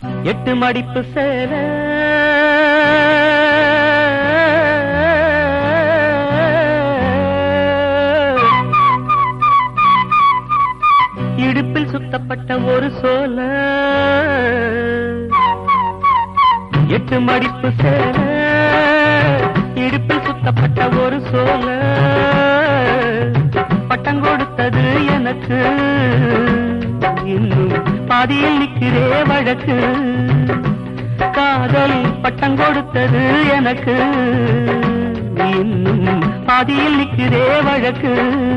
எட்டு மடிப்பு சேல இடுப்பில் சுத்தப்பட்ட ஒரு சோல எட்டு மடிப்பு சேல இடுப்பில் சுத்தப்பட்ட ஒரு சோல பட்டம் கொடுத்தது எனக்கு இன்னும் பாதியில் நிற்கிறே வழக்கு காதல் பட்டம் கொடுத்தது எனக்கு இன்னும் பாதியில் நிற்கிறே வழக்கு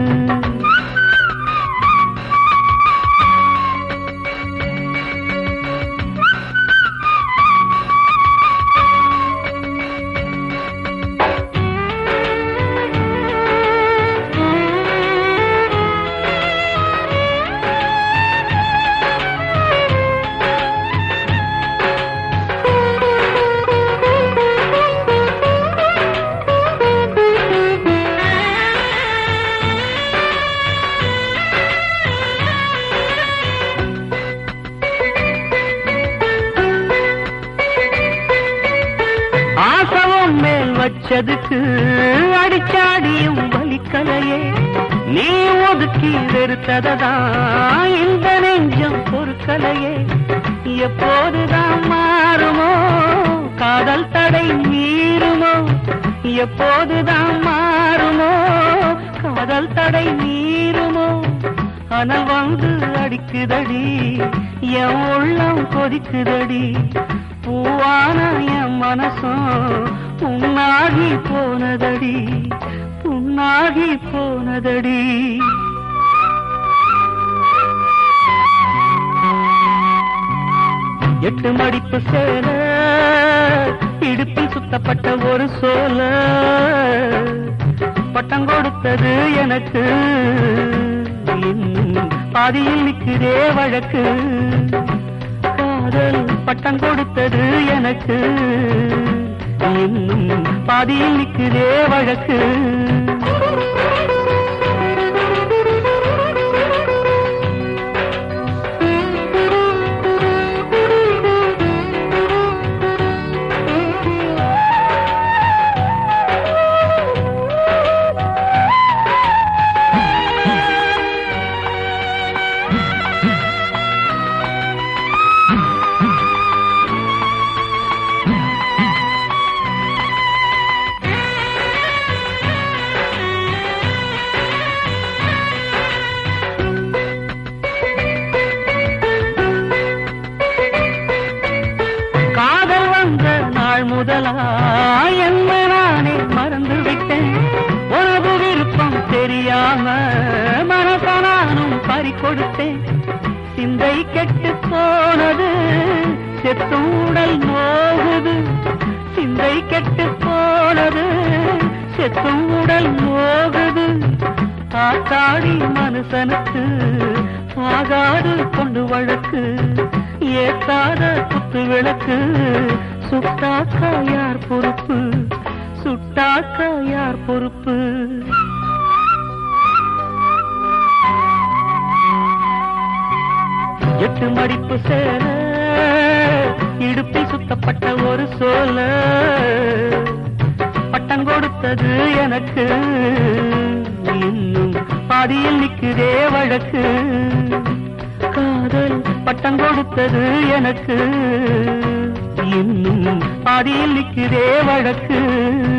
ஆசவம் மேல் வச்சதுக்கு அடிச்சாடியும் வலிக்கலையே நீ ஒதுக்கி வெறுத்ததான் இந்த நெஞ்சம் பொறுக்கலையே எப்போதுதான் மாறுமோ காதல் தடை மீறுமோ எப்போதுதான் மாறுமோ காதல் தடை மீறுமோ அனல் வந்து அடிக்குதடி என் உள்ளம் கொதிக்குதடி பூவான என் மனசும் புண்ணாகி போனதடி புண்ணாகி போனதடி எட்டு மடிப்பு சேல இடுப்பில் சுத்தப்பட்ட ஒரு சோல பட்டம் கொடுத்தது எனக்கு இன்னும் பாதியில் நிற்கிறே வழக்கு காதல் பட்டம் கொடுத்தது எனக்கு இன்னும் பாதியில் நிற்கிறே வழக்கு காதல் வந்த நாள் முதலா என்ன நானே மறந்து விட்டேன் உனது விருப்பம் தெரியாம மனச நானும் பறி கொடுத்தேன் சிந்தை கெட்டு போனது செத்தும் உடல் நோகுது சிந்தை கெட்டு போனது செத்தும் உடல் நோகுது ஆத்தாடி மனுஷனுக்கு ஆகாது கொண்டு வழக்கு ஏத்தாத குத்து விளக்கு சுட்டாக்கா யார் பொறுப்பு சுட்டாக்கா யார் பொறுப்பு எட்டு மடிப்பு சேல இடுப்பில் சுத்தப்பட்ட ஒரு சோல பட்டம் கொடுத்தது எனக்கு இன்னும் பாதியில் நிற்கிறே வழக்கு காதல் பட்டம் கொடுத்தது எனக்கு இன்னும் பாதியில் நிற்கிறே வழக்கு